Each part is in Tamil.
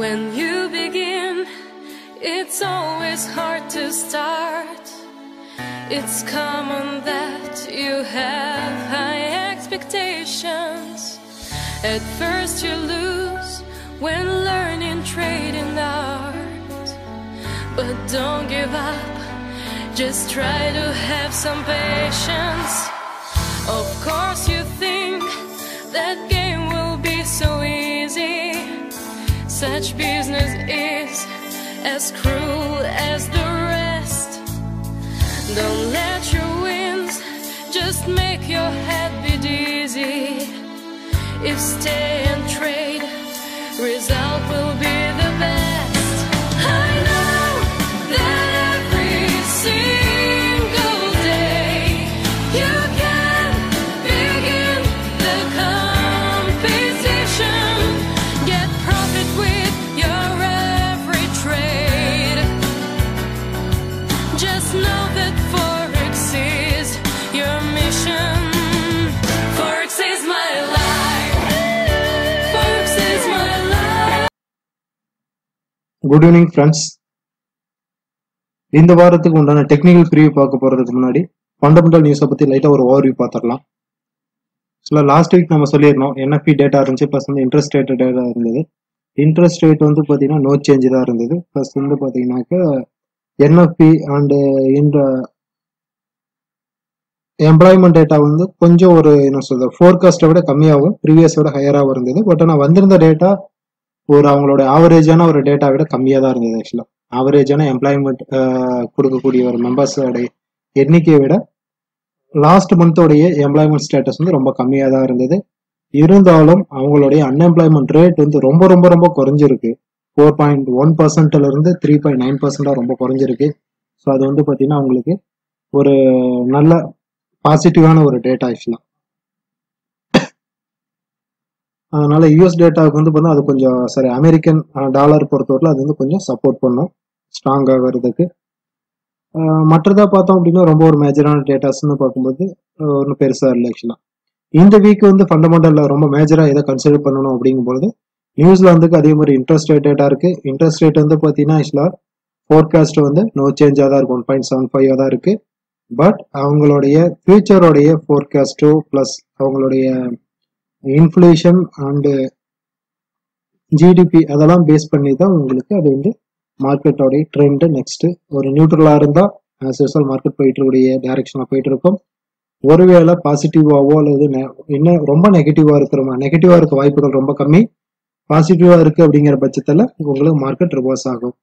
When you begin, it's always hard to start. It's common that you have high expectations. At first, you lose when learning trade and art. But don't give up, just try to have some patience. Of course, you think that game will be so easy. Such business is as cruel as the rest. Don't let your wins just make your head be dizzy. If stay and trade, result will be the best. I know that every single day you can begin the competition. Get profit with your every trade. Just know that Forex is your mission. Forex is my life. Forex is my life. Good evening friends இந்த வாரத்துக்கு உண்டான டெக்னிக்கல் ப்ரிவியூ பார்க்க போறதுக்கு முன்னாடி ஃபண்டமெண்டல் நியூஸை பத்தி லைட்டா ஒரு ஓவர்வியூ பார்த்துடலாம் சில லாஸ்ட் வீக் நம்ம சொல்லியிருந்தோம் என்எஃபி டேட்டா இருந்துச்சு ப்ளஸ் வந்து இன்ட்ரெஸ்ட் ரேட் டேட்டா இருந்தது இன்ட்ரெஸ்ட் ரேட் வந்து பார்த்தீங்கன்னா நோ சேஞ்ச் தான் இருந்தது ப்ளஸ் வந்து பார்த்தீங்கன்னாக்க என்எஃபி அண்டு இந்த எம்ப்ளாய்மெண்ட் டேட்டா வந்து கொஞ்சம் ஒரு என்ன சொல்றது ஃபோர்காஸ்ட்டை விட கம்மியாகவும் ப்ரீவியஸோட ஹையராகவும் இருந்தது பட் ஆனால் வந்திருந்த டேட்டா ஒரு அவங்களோட ஆவரேஜான ஒரு டேட்டா விட கம்மியாக தான் இருந்தது ஆக்சுவலாக ஆவரேஜான எம்ப்ளாய்மெண்ட் கொடுக்கக்கூடிய ஒரு மெம்பர்ஸோட எண்ணிக்கையை விட லாஸ்ட் மந்தோடைய எம்ப்ளாய்மெண்ட் ஸ்டேட்டஸ் வந்து ரொம்ப கம்மியாக தான் இருந்தது இருந்தாலும் அவங்களுடைய அன்எம்ப்ளாய்மெண்ட் ரேட் வந்து ரொம்ப ரொம்ப ரொம்ப குறைஞ்சிருக்கு ஃபோர் பாயிண்ட் ஒன் பர்சன்ட்ல இருந்து த்ரீ பாயிண்ட் நைன் பர்சன்டாக ரொம்ப குறைஞ்சிருக்கு ஸோ அது வந்து பார்த்தீங்கன்னா அவங்களுக்கு ஒரு நல்ல பாசிட்டிவான ஒரு டேட்டா ஆக்சுவலாக அதனால யூஎஸ் டேட்டாவுக்கு வந்து பார்த்தா அது கொஞ்சம் சரி அமெரிக்கன் டாலர் பொறுத்தவரையில் அது வந்து கொஞ்சம் சப்போர்ட் பண்ணும் ஸ்ட்ராங் ஆகிறதுக்கு மற்றதா பார்த்தோம் அப்படின்னா ரொம்ப ஒரு மேஜரான டேட்டாஸ்னு பார்க்கும்போது ஒன்றும் பெருசாக இல்லை ஆக்சுவலாக இந்த வீக் வந்து ஃபண்டமெண்டலில் ரொம்ப மேஜராக எதை கன்சிடர் பண்ணணும் அப்படிங்கும்போது நியூசிலாந்துக்கு அதே மாதிரி இன்ட்ரெஸ்ட் ரேட் டேட்டா இருக்கு இன்ட்ரெஸ்ட் ரேட் வந்து பார்த்தீங்கன்னா ஆக்சுவலாக ஃபோர்காஸ்ட் வந்து நோ சேஞ்சாக தான் இருக்கும் ஒன் பாயிண்ட் செவன் ஃபைவ் தான் இருக்கு பட் அவங்களுடைய ஃபியூச்சரோடைய ஃபோர்காஸ்ட்டோ ப்ளஸ் அவங்களுடைய இன்ஃப்ளேஷன் அண்டு ஜிடிபி அதெல்லாம் பேஸ் பண்ணி தான் உங்களுக்கு அது வந்து மார்க்கெட்டோடைய ட்ரெண்ட் நெக்ஸ்ட் ஒரு நியூட்ரலா இருந்தா ஆஸ் யூஸ்வல் மார்க்கெட் போயிட்டு இருக்கக்கூடிய டைரக்ஷன்ல போயிட்டு இருக்கும் ஒருவேளை பாசிட்டிவாவோ அல்லது நெ- இன்னும் ரொம்ப நெகட்டிவா இருக்கிற நெகட்டிவா இருக்க வாய்ப்புகள் ரொம்ப கம்மி பாசிட்டிவா இருக்கு அப்படிங்கிற பட்சத்துல உங்களுக்கு மார்க்கெட் ரிவர்ஸ் ஆகும்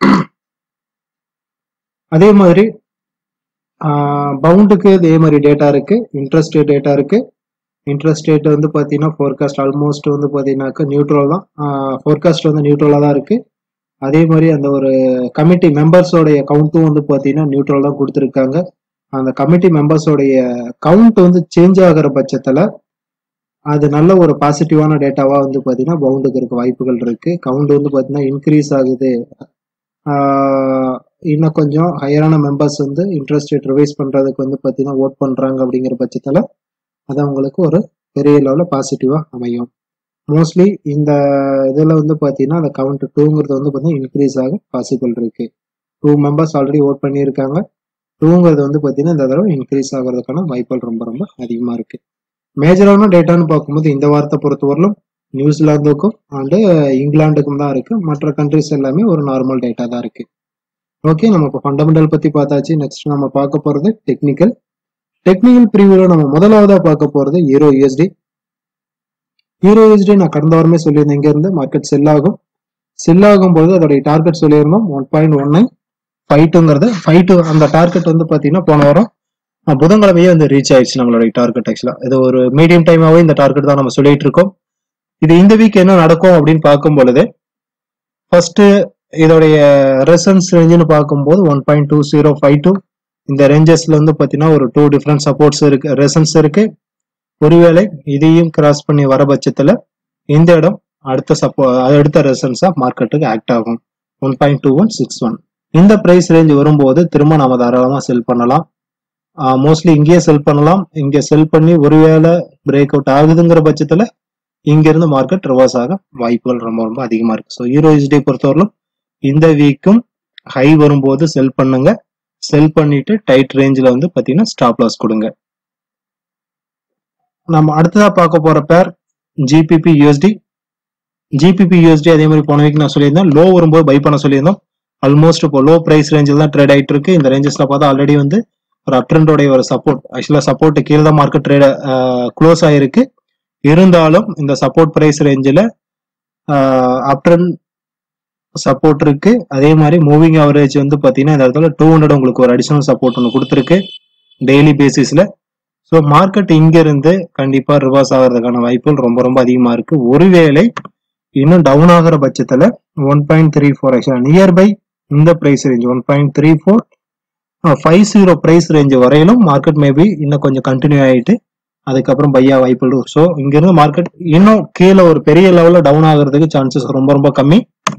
அதே மாதிரி பவுண்டுக்கு இதே மாதிரி டேட்டா இருக்கு இன்ட்ரெஸ்ட் டேட்டா இருக்கு இன்ட்ரெஸ்ட் ரேட் வந்து பார்த்தீங்கன்னா ஃபோர்காஸ்ட் ஆல்மோஸ்ட் வந்து பார்த்தீங்கன்னாக்கா நியூட்ரல் தான் ஃபோர்காஸ்ட் வந்து நியூட்ரலாக தான் இருக்கு அதே மாதிரி அந்த ஒரு கமிட்டி மெம்பர்ஸோடைய கவுண்ட்டும் வந்து பார்த்தீங்கன்னா நியூட்ரல் தான் கொடுத்துருக்காங்க அந்த கமிட்டி மெம்பர்ஸோடைய கவுண்ட் வந்து சேஞ்ச் ஆகிற பட்சத்தில் அது நல்ல ஒரு பாசிட்டிவான டேட்டாவா வந்து பார்த்தீங்கன்னா பவுண்டுக்கு இருக்க வாய்ப்புகள் இருக்கு கவுண்ட் வந்து பார்த்தீங்கன்னா இன்க்ரீஸ் ஆகுது ஆஹ் இன்னும் கொஞ்சம் ஹையரான மெம்பர்ஸ் வந்து இன்ட்ரெஸ்ட் ரேட் ரிவைஸ் பண்றதுக்கு வந்து பார்த்தீங்கன்னா ஓட் பண்றாங்க அப்படிங்கிற பட்சத்தில் அது அவங்களுக்கு ஒரு பெரிய லெவலில் பாசிட்டிவாக அமையும் மோஸ்ட்லி இந்த இதில் வந்து பார்த்தீங்கன்னா அந்த கவுண்ட் டூங்கிறது வந்து பார்த்தீங்கன்னா இன்க்ரீஸ் ஆக பாசிபிள் இருக்கு டூ மெம்பர்ஸ் ஆல்ரெடி ஓட் பண்ணியிருக்காங்க டூங்கிறது வந்து பார்த்தீங்கன்னா இந்த தடவை இன்க்ரீஸ் ஆகிறதுக்கான வாய்ப்புகள் ரொம்ப ரொம்ப அதிகமாக இருக்கு மேஜரான டேட்டான்னு பார்க்கும்போது இந்த வாரத்தை பொறுத்தவரையிலும் நியூசிலாந்துக்கும் அண்டு இங்கிலாந்துக்கும் தான் இருக்கு மற்ற கண்ட்ரிஸ் எல்லாமே ஒரு நார்மல் டேட்டா தான் இருக்கு ஓகே நம்ம இப்போ ஃபண்டமெண்டல் பத்தி பார்த்தாச்சு நெக்ஸ்ட் நம்ம பார்க்க போறது டெக்னிக்கல் டெக்னிக்கல் பிரிவுல நம்ம முதலாவதா பார்க்க போறது ஹீரோ யூஎஸ்டி ஹீரோ யூஎஸ்டி நான் கடந்த வாரமே சொல்லியிருந்தேன் இங்க இருந்து மார்க்கெட் செல் ஆகும் செல் ஆகும் போது அதோடைய டார்கெட் சொல்லியிருந்தோம் one point one nine five டூங்கிறது ஃபைவ் டூ அந்த டார்கெட் வந்து பாத்தீங்கன்னா போன வாரம் அஹ், புதன்கிழமையே வந்து ரீச் ஆயிடுச்சு நம்மளுடைய டார்கெட் ஆக்சுவலா இது ஒரு மீடியம் டைமாவே இந்த டார்கெட் தான் நம்ம சொல்லிட்டு இருக்கோம் இது இந்த வீக் என்ன நடக்கும் அப்படின்னு பார்க்கும் பொழுது ஃபர்ஸ்ட் இதோடைய ரெசன்ஸ் ரேஞ்சுன்னு பார்க்கும்போது one point two zero five two இந்த ரேஞ்சஸ்ல வந்து பார்த்தீங்கன்னா ஒரு டூ டிஃப்ரெண்ட் சப்போர்ட்ஸ் இருக்கு ரெசன்ஸ் இருக்கு ஒருவேளை இதையும் கிராஸ் பண்ணி வர பட்சத்துல இந்த இடம் அடுத்த சப்போ அடுத்த ரெசன்ஸா மார்க்கெட்டுக்கு ஆக்ட் ஆகும் one point two one six one இந்த பிரைஸ் ரேஞ்ச் வரும்போது திரும்ப நாம தாராளமா செல் பண்ணலாம் மோஸ்ட்லி இங்கேயே செல் பண்ணலாம் இங்க செல் பண்ணி ஒருவேளை பிரேக் அவுட் ஆகுதுங்கிற பட்சத்துல இங்கிருந்து மார்க்கெட் ரிவர்ஸ் ஆக வாய்ப்புகள் ரொம்ப ரொம்ப அதிகமா இருக்கு ஸோ ஹீரோ யூஎஸ்டி பொறுத்தவரையிலும் இந்த வீக்கும் ஹை வரும்போது செல் பண்ணுங்க செல் பண்ணிட்டு டைட் ரேஞ்சில் வந்து பார்த்தீங்கன்னா ஸ்டாப் லாஸ் கொடுங்க நம்ம அடுத்ததா பார்க்க போற பேர் ஜிபிபி யூஎஸ்டி ஜிபிபி யூஎஸ்டி அதே மாதிரி போன வீக் நான் சொல்லியிருந்தேன் லோ வரும்போது பை பண்ண சொல்லியிருந்தோம் ஆல்மோஸ்ட் இப்போ லோ பிரைஸ் ரேஞ்சில் தான் ட்ரேட் ஆயிட்டு இருக்கு இந்த ரேஞ்சஸ்ல பார்த்தா ஆல்ரெடி வந்து ஒரு அப்ட்ரெண்டோடைய ஒரு சப்போர்ட் ஆக்சுவலாக சப்போர்ட் கீழே தான் மார்க்கெட் ட்ரேட் க்ளோஸ் ஆயிருக்கு இருந்தாலும் இந்த சப்போர்ட் பிரைஸ் ரேஞ்சில் அப்ட்ரெண்ட் சப்போர்ட் இருக்கு அதே மாதிரி மூவிங் அவரேஜ் வந்து பார்த்தீங்கன்னா இந்த இடத்துல டூ ஹண்ட்ரட் உங்களுக்கு ஒரு அடிஷனல் சப்போர்ட் ஒன்று கொடுத்துருக்கு டெய்லி பேசிஸில் ஸோ மார்க்கெட் இங்கிருந்து கண்டிப்பாக ரிவர்ஸ் ஆகிறதுக்கான வாய்ப்புகள் ரொம்ப ரொம்ப அதிகமாக இருக்கு ஒருவேளை இன்னும் டவுன் ஆகிற பட்சத்தில் ஒன் பாயிண்ட் த்ரீ ஃபோர் ஆக்சுவலாக நியர்பை இந்த price range one point three four five zero price range வரையிலும் மார்க்கெட் மேபி இன்னும் கொஞ்சம் கண்டினியூ ஆகிட்டு அதுக்கப்புறம் பையா வாய்ப்புகள் ஸோ இங்கிருந்து மார்க்கெட் இன்னும் கீழே ஒரு பெரிய லெவலில் டவுன் ஆகிறதுக்கு சான்சஸ் ரொம்ப ரொம்ப கம்மி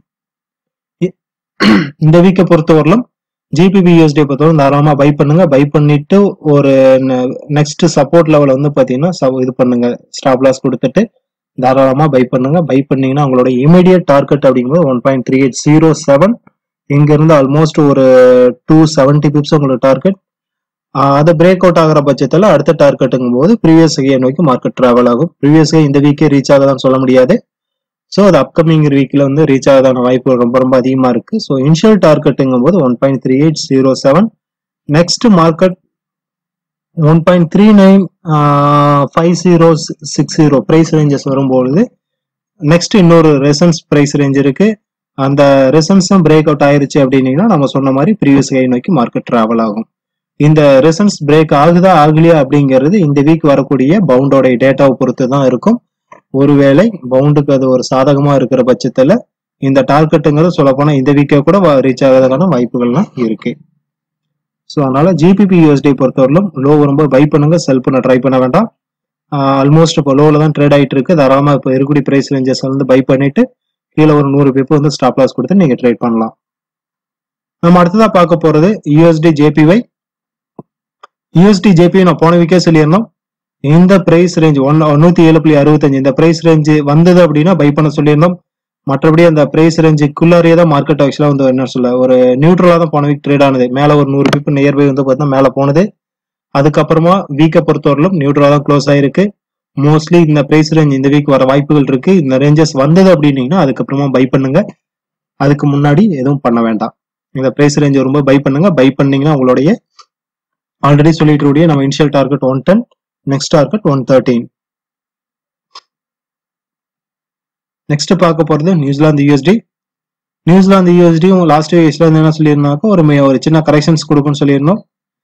இ- இந்த வீக்கை பொறுத்தவரையிலும் ஜிபிபி யூஎஸ்டி பொறுத்தவரை தாராளமாக பை பண்ணுங்க பை பண்ணிட்டு ஒரு நெக்ஸ்ட் சப்போர்ட் லெவல் வந்து பார்த்தீங்கன்னா ச- இது பண்ணுங்க ஸ்டாப் லாஸ் கொடுத்துட்டு தாராளமாக பை பண்ணுங்க பை பண்ணீங்கன்னா உங்களோட இமீடியட் டார்கெட் அப்படிங்கும்போது one point three eight zero seven இங்கிருந்து ஆல்மோஸ்ட் ஒரு டூ செவன்டி பிப்ஸ் உங்களோட டார்கெட் அது பிரேக் அவுட் ஆகிற பட்சத்தில் அடுத்த டார்கெட்டுங்கும் போது ப்ரீவியஸ் ஹையை நோக்கி மார்க்கெட் டிராவல் ஆகும் ப்ரீவியஸ் ஹை இந்த வீக்கே ரீச் ஆகதான் சொல்ல முடியாது ஸோ அது அப்கமிங் வீக்கில் வந்து ரீச் ஆகதான வாய்ப்பு ரொம்ப ரொம்ப அதிகமாக இருக்கு ஸோ இனிஷியல் டார்கெட்டுங்கும் போது one point three eight zero seven next market one point three nine five zero six zero price ranges வரும்பொழுது நெக்ஸ்ட் இன்னொரு ரெசன்ஸ் ப்ரைஸ் ரேஞ்ச் இருக்கு அந்த ரெசன்ஸும் பிரேக் அவுட் ஆயிருச்சு அப்படின்னீங்கன்னா நம்ம சொன்ன மாதிரி ப்ரீவியஸ் ஹை நோக்கி மார்க்கெட் டிராவல் ஆகும் இந்த ரெசன்ஸ் பிரேக் ஆகுதா ஆகலையா அப்படிங்கிறது இந்த வீக் வரக்கூடிய பவுண்டோட டேட்டாவை பொறுத்து தான் இருக்கும் ஒருவேளை பவுண்டுக்கு அது ஒரு சாதகமா இருக்கிற பட்சத்துல இந்த டார்கெட்டுங்கிறது சொல்ல போனா இந்த வீக்கே கூட ரீச் ஆகிறதுக்கான வாய்ப்புகள்லாம் இருக்கு ஸோ அதனால ஜிபிபி யூஎஸ்டி பொறுத்தவரையிலும் லோ வரும்போது பை பண்ணுங்க செல் பண்ண ட்ரை பண்ண வேண்டாம் ஆல்மோஸ்ட் இப்போ லோவில் தான் ட்ரேட் ஆயிட்டு இருக்கு தாராளமாக இப்போ இருக்கக்கூடிய ப்ரைஸ் ரேஞ்சஸ் வந்து பை பண்ணிட்டு கீழே ஒரு நூறு பிப்பு வந்து ஸ்டாப் லாஸ் கொடுத்து நீங்க ட்ரேட் பண்ணலாம் நம்ம அடுத்ததா பார்க்க போறது யூஎஸ்டி ஜேபிஒய் யூஎஸ்டி ஜேபி நான் போன வீக்கே சொல்லியிருந்தோம் இந்த பிரைஸ் ரேஞ்ச் ஒன் நூத்தி ஏழு புள்ளி அறுபத்தஞ்சு இந்த பிரைஸ் ரேஞ்ச் வந்தது அப்படின்னா பை பண்ண சொல்லியிருந்தோம் மற்றபடி அந்த பிரைஸ் ரேஞ்சுக்குள்ளாரியே தான் மார்க்கெட் ஆக்சுவலா வந்து என்ன சொல்ல ஒரு நியூட்ரலா தான் போன வீக் ட்ரேட் ஆனது மேல ஒரு நூறு பிப்பு நியர்பை வந்து பார்த்தீங்கன்னா மேல போனது அதுக்கப்புறமா வீக்கை பொறுத்தவரையிலும் நியூட்ரலா தான் க்ளோஸ் ஆயிருக்கு மோஸ்ட்லி இந்த பிரைஸ் ரேஞ்ச் இந்த வீக் வர வாய்ப்புகள் இருக்கு இந்த ரேஞ்சஸ் வந்தது அப்படின்னீங்கன்னா அதுக்கப்புறமா பை பண்ணுங்க அதுக்கு முன்னாடி எதுவும் பண்ண வேண்டாம் இந்த பிரைஸ் ரேஞ்ச் வரும்போது பை பண்ணுங்க பை பண்ணீங்கன்னா உங்களுடைய ஆல்ரெடி சொல்லிட்டு இருக்கக்கூடிய நம்ம initial target one ten next target one thirteen next பார்க்க போறது நியூசிலாந்து யூஎஸ்டி நியூசிலாந்து யூஎஸ்டியும் லாஸ்ட் வீக்ஸ்ல வந்து என்ன சொல்லியிருந்தாக்கா ஒரு மே- ஒரு சின்ன கரெக்ஷன்ஸ் கொடுக்கும்னு சொல்லியிருந்தோம்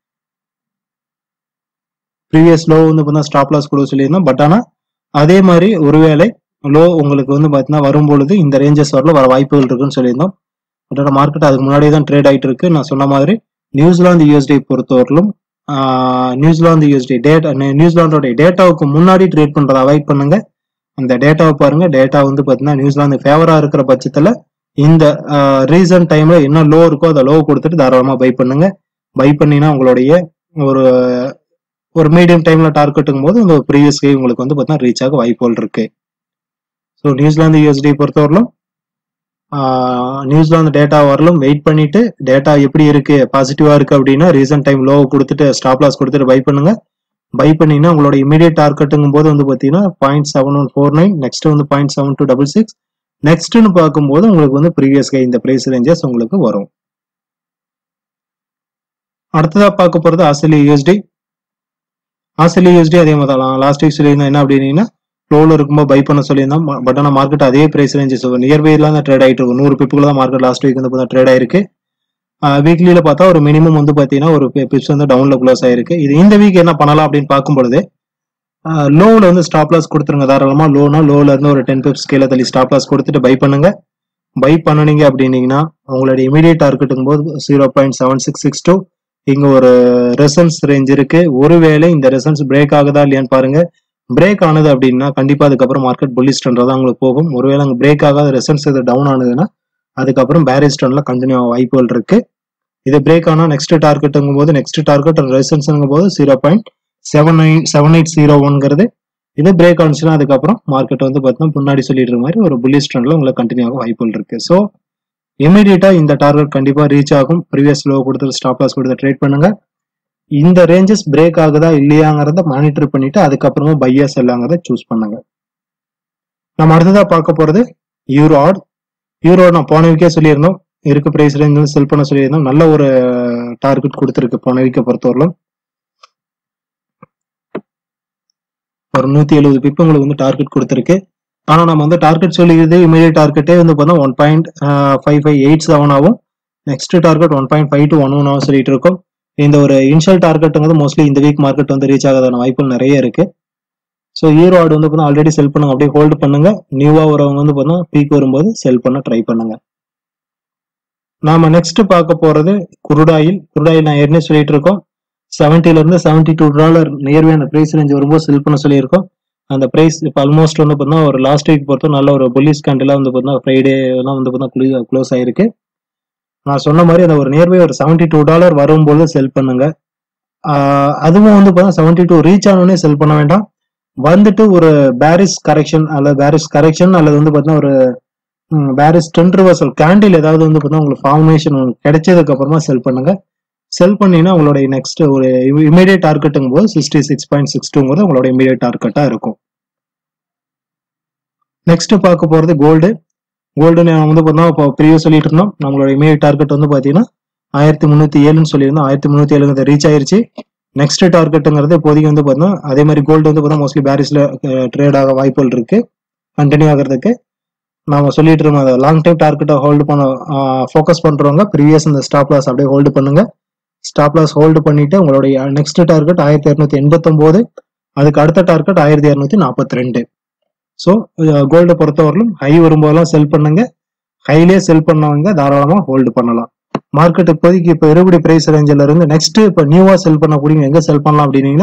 ப்ரீவியஸ் லோ வந்து பார்த்தா ஸ்டாப் லாஸ் கொடுக்க சொல்லியிருந்தோம் பட் ஆனால் அதே மாதிரி ஒருவேளை லோ உங்களுக்கு வந்து பார்த்தீங்கன்னா வரும்பொழுது இந்த ரேஞ்சஸ் வரல வர வாய்ப்புகள் இருக்குன்னு சொல்லியிருந்தோம் பட் ஆனால் மார்க்கெட் அதுக்கு முன்னாடியே தான் ட்ரேட் ஆயிட்டு இருக்கு நான் சொன்ன மாதிரி நியூசிலாந்து யூஎஸ்டி பொறுத்தவரையிலும் ஆஹ், நியூசிலாந்து யூஎஸ்டி டேட்டா நியூசிலாந்தோட டேட்டாவுக்கு முன்னாடி ட்ரேட் பண்றதை அவாய்ட் பண்ணுங்க அந்த டேட்டாவை பாருங்க டேட்டா வந்து பார்த்தீங்கன்னா நியூசிலாந்து ஃபேவரா இருக்கிற பட்சத்துல இந்த ரீசன்ட் டைம்ல என்ன லோ இருக்கோ அதை லோ கொடுத்துட்டு தாராளமா பை பண்ணுங்க பை பண்ணீங்கன்னா உங்களுடைய ஒரு ஒரு மீடியம் டைம்ல டார்கெட்டுங்கும் போது இந்த ப்ரீவியஸ் கை உங்களுக்கு வந்து பார்த்தீங்கன்னா ரீச் ஆக வாய்ப்புகள் இருக்கு ஸோ நியூசிலாந்து யூஎஸ்டி பொறுத்தவரையிலும் ஆஹ், நியூசிலாந்து டேட்டா வரலும் வெயிட் பண்ணிட்டு டேட்டா எப்படி இருக்கு பாசிட்டிவா இருக்கு அப்படின்னா ரீசன்ட் டைம் லோ கொடுத்துட்டு ஸ்டாப் லாஸ் கொடுத்துட்டு பை பண்ணுங்க பை பண்ணீங்கன்னா உங்களோட இமீடியட் டார்கெட்டுங்கும் போது வந்து பார்த்தீங்கன்னா point seven one four nine next வந்து point seven two double six நெக்ஸ்ட்னு பார்க்கும்போது உங்களுக்கு வந்து ப்ரீவியஸ் கை இந்த பிரைஸ் ரேஞ்சஸ் உங்களுக்கு வரும் அடுத்ததா பார்க்க போறது ஆஸ்திரேலியா யூஎஸ்டி ஆஸ்திரேலியா யூஎஸ்டி அதே மாதிரி தான் லாஸ்ட் வீக் சொல்லியிருந்தோம் என்ன அப்படின்னீங்கன்னா லோவில் இருக்கும்போது பை பண்ண சொல்லியிருந்தோம் பட் ஆனால் மார்க்கெட் அதே பிரைஸ் ரேஞ்சஸ் நியர்பைலாம் தான் ட்ரேட் ஆயிட்டு இருக்கும் நூறு பிப்புகள் தான் மார்க்கெட் லாஸ்ட் வீக் வந்து ட்ரேட் ஆயிருக்கு வீக்லியில் பார்த்தா ஒரு மினிமம் வந்து பார்த்தீங்கன்னா ஒரு பிப்ஸ் வந்து டவுன்ல க்ளோஸ் ஆயிருக்கு இது இந்த வீக் என்ன பண்ணலாம் அப்படின்னு பார்க்கும் பொழுது லோவில் வந்து ஸ்டாப் லாஸ் கொடுத்துருங்க தாராளமா லோனா லோல இருந்து ஒரு டென் பிப்ஸ் கீழே தள்ளி ஸ்டாப் லாஸ் கொடுத்துட்டு பை பண்ணுங்க பை பண்ணுனீங்க அப்படின்னீங்கன்னா உங்களுடைய இமீடியட் டார்கெட்டுங்கும் போது zero point seven six six two இங்க ஒரு ரெசன்ஸ் ரேஞ்ச் இருக்கு ஒருவேளை இந்த ரெசன்ஸ் பிரேக் ஆகுதா இல்லையான்னு பாருங்க பிரேக் ஆனது அப்படின்னா கண்டிப்பா அதுக்கப்புறம் மார்க்கெட் புல்லிஷ் ட்ரெண்ட் தான் உங்களுக்கு போகும் ஒருவேளை அங்க பிரேக் ஆகாத ரெசன்ஸ் இது டவுன் ஆனதுன்னா அதுக்கப்புறம் பேரேஜ் ட்ரெண்ட்ல கண்டினியூ ஆக வாய்ப்புகள் இருக்கு இது பிரேக் ஆனா நெக்ஸ்ட் டார்கெட்டுங்கும் போது நெக்ஸ்ட் டார்கெட் ரெசன்ஸ்ங்கும் போது zero point seven nine seven eight zero ஒன்ங்கிறது இது பிரேக் ஆனிச்சுன்னா அதுக்கப்புறம் மார்க்கெட் வந்து பார்த்தீங்கன்னா முன்னாடி சொல்லிட்டு இருக்க மாதிரி ஒரு புல்லிஷ் ட்ரெண்ட்ல உங்களுக்கு கண்டினியூ ஆக வாய்ப்புகள் இருக்கு ஸோ இமீடியட்டா இந்த டார்கெட் கண்டிப்பா ரீச் ஆகும் ப்ரீவியஸ் லோ கொடுத்து ஸ்டாப் லாஸ் கொடுத்து ட்ரேட் பண்ணுங்க இந்த ரேஞ்சஸ் பிரேக் ஆகுதா இல்லையாங்கிறத மானிட்டர் பண்ணிட்டு அதுக்கப்புறமா பையா செல்லாங்கிறத சூஸ் பண்ணுங்க நம்ம அடுத்ததா பார்க்க போறது யூரோட் யூரோட் நான் போன வீக்கே சொல்லியிருந்தோம் இருக்க பிரைஸ் ரேஞ்ச் செல் பண்ண சொல்லியிருந்தோம் நல்ல ஒரு டார்கெட் கொடுத்துருக்கு போன வீக்கை பொறுத்தவரையிலும் ஒரு நூத்தி எழுபது பிப் உங்களுக்கு வந்து டார்கெட் கொடுத்துருக்கு ஆனா நம்ம வந்து டார்கெட் சொல்லிக்கிறது இமீடியட் டார்கெட்டே வந்து பார்த்தா one point five five eight seven ஆகும் next target one point five two one one ஆகும் சொல்லிட்டு இருக்கோம் இந்த ஒரு இனிஷியல் டார்கெட்டுங்கிறது மோஸ்ட்லி இந்த வீக் மார்க்கெட் வந்து ரீச் ஆகாதான வாய்ப்புகள் நிறைய இருக்கு ஸோ ஈரோ ஆடு வந்து பார்த்தா ஆல்ரெடி செல் பண்ணுங்க அப்படியே ஹோல்டு பண்ணுங்க நியூவா வரவங்க வந்து பார்த்தா பீக் வரும்போது செல் பண்ண ட்ரை பண்ணுங்க நாம நெக்ஸ்ட் பார்க்க போறது குருடாயில் குருடாயில் நான் ஏற்கனவே சொல்லிட்டு இருக்கோம் 70 ல இருந்து செவன்டி டூ டாலர் நியர்வே அந்த பிரைஸ் ரேஞ்ச் வரும்போது செல் பண்ண சொல்லியிருக்கோம் அந்த பிரைஸ் இப்போ ஆல்மோஸ்ட் வந்து பார்த்தீங்கன்னா ஒரு லாஸ்ட் வீக் பொறுத்த நல்ல ஒரு புல்லிஸ் கேண்டிலாக வந்து பார்த்தீங்கன்னா ஃப்ரைடே எல்லாம் வந்து பார்த்தீங்கன்னா க்ளோஸ் ஆயிருக்கு நான் சொன்ன மாதிரி அந்த ஒரு நியர்பை ஒரு செவன்டி டூ டாலர் வரும்போது செல் பண்ணுங்க ஆஹ் அதுவும் வந்து பார்த்தா செவன்டி டூ ரீச் ஆனோடனே செல் பண்ண வேண்டாம் வந்துட்டு ஒரு பேரிஸ் கரெக்ஷன் அல்லது பேரிஸ் கரெக்ஷன் அல்லது வந்து பார்த்தீங்கன்னா ஒரு பேரிஸ் டென் ரிவர்சல் கேண்டில் ஏதாவது வந்து பார்த்தீங்கன்னா உங்களுக்கு ஃபார்மேஷன் கிடைச்சதுக்கு அப்புறமா செல் பண்ணுங்க செல் பண்ணீங்கன்னா உங்களுடைய நெக்ஸ்ட் ஒரு இமீடியட் டார்கெட்டுங்கும் போது சிக்ஸ்டி சிக்ஸ் பாயிண்ட் சிக்ஸ் டூங்கிறது உங்களோட இமீடியட் டார்கெட்டா இருக்கும் நெக்ஸ்ட் பார்க்க போறது கோல்டு கோல்டு நான் வந்து பார்த்தோம் இப்போ ப்ரீவியஸ் சொல்லிட்டு இருந்தோம் நம்மளோட இமீடியட் டார்கெட் வந்து பார்த்தீங்கன்னா ஆயிரத்தி முந்நூற்றி ஏழுன்னு சொல்லியிருந்தோம் ஆயிரத்தி முந்நூற்றி ஏழுங்கிறது ரீச் ஆயிருச்சு நெக்ஸ்ட் டார்கெட்டுங்கிறது இப்போதைக்கு வந்து பார்த்தோம் அதே மாதிரி கோல்டு வந்து பார்த்தா மோஸ்ட்லி பேரிஸ்ல ட்ரேட் ஆக வாய்ப்புகள் இருக்கு கண்டினியூ ஆகிறதுக்கு நாம சொல்லிட்டு இருந்தோம் அதை லாங் டைம் டார்கெட்டை ஹோல்டு பண்ண ஃபோக்கஸ் பண்றவங்க ப்ரீவியஸ் இந்த ஸ்டாப் லாஸ் அப்படியே ஹோல்டு பண்ணுங்க ஸ்டாப் லாஸ் ஹோல்டு பண்ணிட்டு உங்களுடைய நெக்ஸ்ட் டார்கெட் ஆயிரத்தி இரநூத்தி எண்பத்தொம்போது அதுக்கு அடுத்த டார்கெட் ஆயிரத்தி இரநூத்தி நாற்பத்தி ரெண்டு ஸோ கோல்டை பொறுத்தவரையிலும் ஹை வரும்போதெல்லாம் செல் பண்ணுங்க ஹைலே செல் பண்ணவங்க தாராளமா ஹோல்டு பண்ணலாம் மார்க்கெட் இப்போதைக்கு இப்போ இருபடி பிரைஸ் ரேஞ்சில் இருந்து நெக்ஸ்ட் இப்போ நியூவா செல் பண்ணக்கூடிய எங்க செல் பண்ணலாம் அப்படின்னீங்கன்னா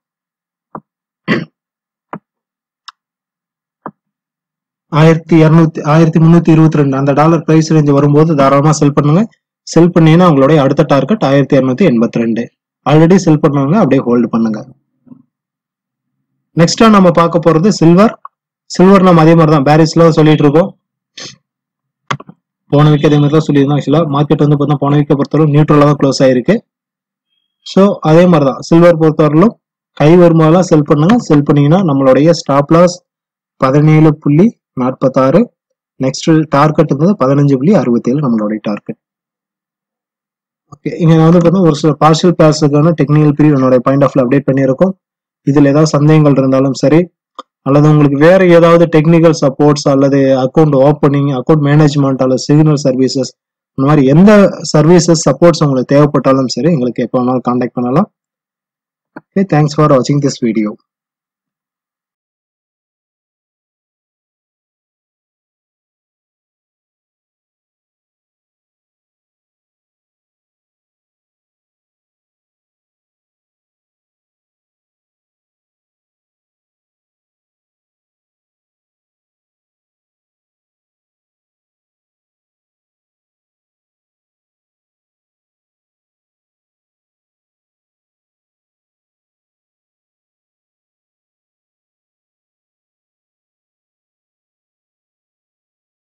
ஆயிரத்தி இரநூத்தி ஆயிரத்தி முந்நூத்தி இருபத்தி ரெண்டு அந்த டாலர் பிரைஸ் ரேஞ்ச் வரும்போது தாராளமா செல் பண்ணுங்க செல் பண்ணீங்கன்னா உங்களுடைய அடுத்த டார்கெட் ஆயிரத்தி இரநூத்தி எண்பத்தி ரெண்டு ஆல்ரெடி செல் பண்ணவங்க அப்படியே ஹோல்டு பண்ணுங்க நெக்ஸ்டா நம்ம பார்க்க போறது சில்வர் சில்வர் நம்ம அதே மாதிரி தான் பாரிஸ்ல சொல்லிட்டு இருக்கோம் போன வீக் அதே மாதிரி தான் சொல்லியிருந்தோம் ஆக்சுவலா மார்க்கெட் வந்து பார்த்தா போன வீக்கை பொறுத்தவரை நியூட்ரலா தான் க்ளோஸ் ஆயிருக்கு ஸோ அதே மாதிரி தான் சில்வர் பொறுத்தவரையிலும் கை வரும்போதெல்லாம் செல் பண்ணுங்க செல் பண்ணீங்கன்னா நம்மளுடைய ஸ்டாப் லாஸ் பதினேழு புள்ளி நாற்பத்தாறு நெக்ஸ்ட் டார்கெட் வந்து பதினஞ்சு புள்ளி அறுபத்தேழு நம்மளுடைய டார்கெட் ஓகே இங்க நான் வந்து பார்த்தா ஒரு சில பார்ஷியல் பேர்ஸுக்கான டெக்னிக்கல் பீரியட் என்னோட பாயிண்ட் ஆஃப் அப்டேட் பண்ணியிருக்கோம் இதுல ஏதாவது சந்தேகங்கள் இருந்தாலும் சரி அல்லது உங்களுக்கு வேற ஏதாவது டெக்னிக்கல் சப்போர்ட்ஸ் அல்லது அக்கௌண்ட் ஓப்பனிங் அக்கௌண்ட் மேனேஜ்மெண்ட் அல்லது சிக்னல் சர்வீசஸ் இந்த மாதிரி எந்த சர்வீசஸ் சப்போர்ட்ஸ் உங்களுக்கு தேவைப்பட்டாலும் சரி எங்களுக்கு எப்போ வேணாலும் காண்டாக்ட் பண்ணலாம் ஓகே தேங்க்ஸ் ஃபார் வாட்சிங் திஸ் வீடியோ